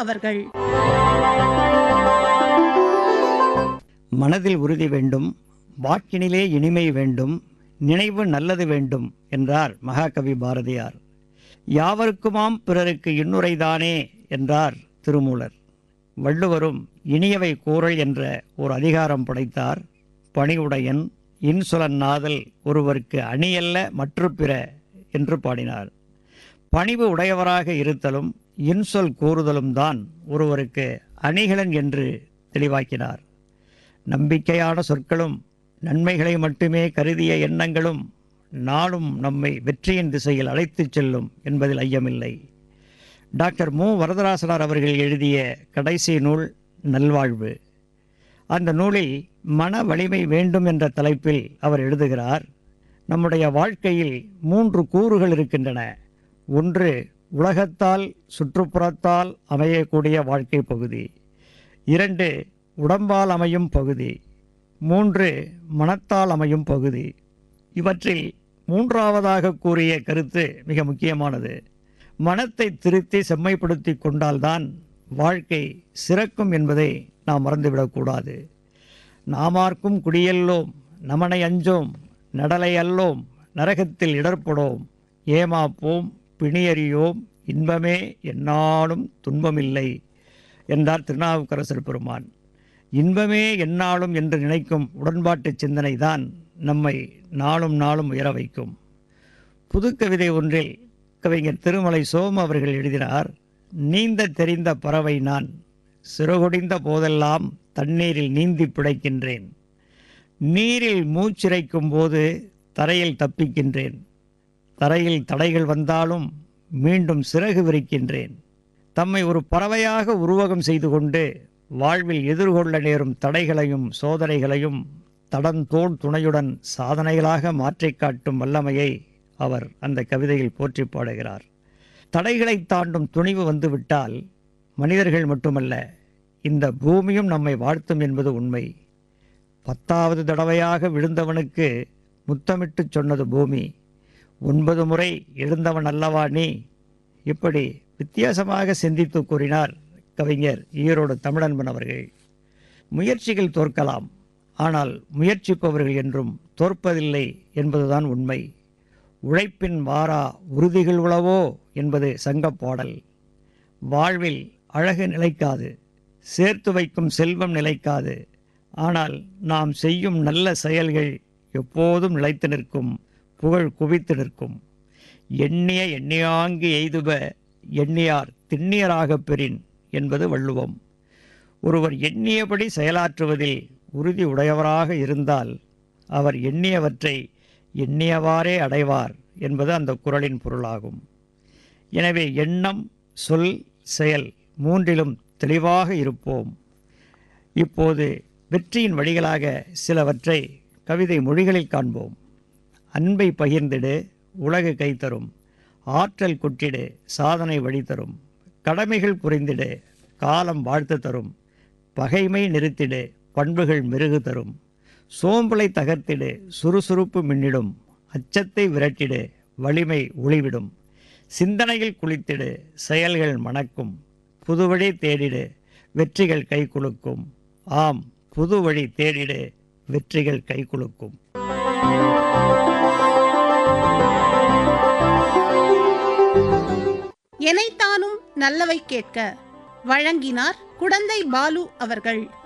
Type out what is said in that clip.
அவர்கள் மனதில் உறுதி வேண்டும் வாக்கினிலே இனிமை வேண்டும் நினைவு நல்லது வேண்டும் என்றார் மகாகவி பாரதியார் யாவருக்குமாம் பிறருக்கு இன்னுரைதானே என்றார் திருமூலர் வள்ளுவரும் இனியவை கூறல் என்ற ஒரு அதிகாரம் படைத்தார் பணிவுடையன் இன்சொலன் நாதல் ஒருவருக்கு அணியல்ல மற்று பிற என்று பாடினார் பணிவு உடையவராக இருத்தலும் இன்சொல் கூறுதலும் தான் ஒருவருக்கு அணிகலன் என்று தெளிவாக்கினார் நம்பிக்கையான சொற்களும் நன்மைகளை மட்டுமே கருதிய எண்ணங்களும் நாளும் நம்மை வெற்றியின் திசையில் அழைத்துச் செல்லும் என்பதில் ஐயமில்லை டாக்டர் மு வரதராசனார் அவர்கள் எழுதிய கடைசி நூல் நல்வாழ்வு அந்த நூலில் மன வலிமை வேண்டும் என்ற தலைப்பில் அவர் எழுதுகிறார் நம்முடைய வாழ்க்கையில் மூன்று கூறுகள் இருக்கின்றன ஒன்று உலகத்தால் சுற்றுப்புறத்தால் அமையக்கூடிய வாழ்க்கை பகுதி இரண்டு உடம்பால் அமையும் பகுதி மூன்று மனத்தால் அமையும் பகுதி இவற்றில் மூன்றாவதாக கூறிய கருத்து மிக முக்கியமானது மனத்தை திருத்தி செம்மைப்படுத்தி கொண்டால்தான் வாழ்க்கை சிறக்கும் என்பதை நாம் மறந்துவிடக்கூடாது நாமார்க்கும் குடியல்லோம் நமனை அஞ்சோம் நடலை அல்லோம் நரகத்தில் இடர்படோம் ஏமாப்போம் பிணியறியோம் இன்பமே எந்நாளும் துன்பமில்லை என்றார் திருநாவுக்கரசர் பெருமான் இன்பமே எந்நாளும் என்று நினைக்கும் உடன்பாட்டு சிந்தனை தான் நம்மை நாளும் நாளும் உயர வைக்கும் புதுக்கவிதை ஒன்றில் கவிஞர் திருமலை சோம அவர்கள் எழுதினார் நீந்த தெரிந்த பறவை நான் சிறகுடிந்த போதெல்லாம் தண்ணீரில் நீந்தி பிழைக்கின்றேன் நீரில் மூச்சிறைக்கும் போது தரையில் தப்பிக்கின்றேன் தரையில் தடைகள் வந்தாலும் மீண்டும் சிறகு விரிக்கின்றேன் தம்மை ஒரு பறவையாக உருவகம் செய்து கொண்டு வாழ்வில் எதிர்கொள்ள நேரும் தடைகளையும் சோதனைகளையும் தடந்தோள் துணையுடன் சாதனைகளாக மாற்றிக் காட்டும் வல்லமையை அவர் அந்த கவிதையில் போற்றி பாடுகிறார் தடைகளை தாண்டும் துணிவு வந்துவிட்டால் மனிதர்கள் மட்டுமல்ல இந்த பூமியும் நம்மை வாழ்த்தும் என்பது உண்மை பத்தாவது தடவையாக விழுந்தவனுக்கு முத்தமிட்டு சொன்னது பூமி ஒன்பது முறை எழுந்தவன் அல்லவா நீ இப்படி வித்தியாசமாக சிந்தித்து கூறினார் கவிஞர் ஈரோடு தமிழன்பன் அவர்கள் முயற்சிகள் தோற்கலாம் ஆனால் முயற்சிப்பவர்கள் என்றும் தோற்பதில்லை என்பதுதான் உண்மை உழைப்பின் வாரா உறுதிகள் உளவோ என்பது சங்கப் பாடல் வாழ்வில் அழகு நிலைக்காது சேர்த்து வைக்கும் செல்வம் நிலைக்காது ஆனால் நாம் செய்யும் நல்ல செயல்கள் எப்போதும் நிலைத்து நிற்கும் புகழ் குவித்து நிற்கும் எண்ணிய எண்ணியாங்கு எய்துப எண்ணியார் திண்ணியராகப் பெறின் என்பது வள்ளுவம் ஒருவர் எண்ணியபடி செயலாற்றுவதில் உறுதி உடையவராக இருந்தால் அவர் எண்ணியவற்றை எண்ணியவாறே அடைவார் என்பது அந்த குறளின் பொருளாகும் எனவே எண்ணம் சொல் செயல் மூன்றிலும் தெளிவாக இருப்போம் இப்போது வெற்றியின் வழிகளாக சிலவற்றை கவிதை மொழிகளில் காண்போம் அன்பை பகிர்ந்திடு உலகு கைத்தரும் ஆற்றல் குட்டிடு சாதனை வழி தரும் கடமைகள் புரிந்திடு காலம் வாழ்த்து தரும் பகைமை நிறுத்திடு பண்புகள் மெருகு தரும் சோம்பலை தகர்த்திடு சுறுசுறுப்பு மின்னிடும் அச்சத்தை விரட்டிடு வலிமை ஒளிவிடும் சிந்தனையில் குளித்திடு செயல்கள் மணக்கும் புதுவழி தேடிடு வெற்றிகள் கை குலுக்கும் ஆம் புது வழி தேடிடு வெற்றிகள் கை குலுக்கும் எனைத்தானும் நல்லவை கேட்க வழங்கினார் குடந்தை பாலு அவர்கள்